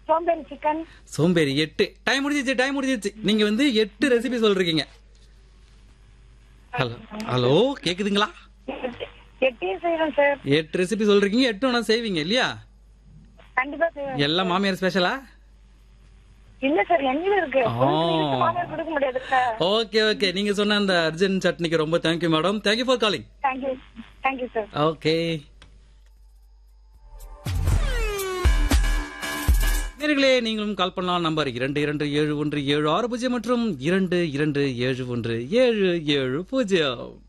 சோம்பேறி சிக்கன் சோம்பேறி எட்டு டைம் முடிஞ்சிச்சு டைம் முடிஞ்சிச்சு நீங்க வந்து எட்டு ரெசிபி சொல்றீங்க ஹலோ ஹலோ கேக்குதுங்களா எட்டையும் செய்வேன் சார் எட்டு ரெசிபி சொல்றீங்க எட்டு ஒன்றா செய்வீங்க இல்லையா கண்டிப்பா செய்வேன் எல்லாம் மாமியார் ஸ்பெஷலா இல்ல சார் எங்க இருக்கு ஆ. உங்களுக்கு மாமியார் கொடுக்க முடியாது சார் ஓகே ஓகே நீங்க சொன்ன அந்த அர்ஜென்ட் சட்னிக்கு ரொம்ப thank you madam thank you for calling thank you thank you sir okay நேர்களே நீங்களும் கால் பண்ணலாம் நம்பர் இரண்டு இரண்டு ஏழு ஒன்று ஏழு ஆறு பூஜ்ஜியம் மற்றும் இரண்டு இரண்டு ஏழு ஒன்று ஏழு ஏழு பூஜ்ஜியம்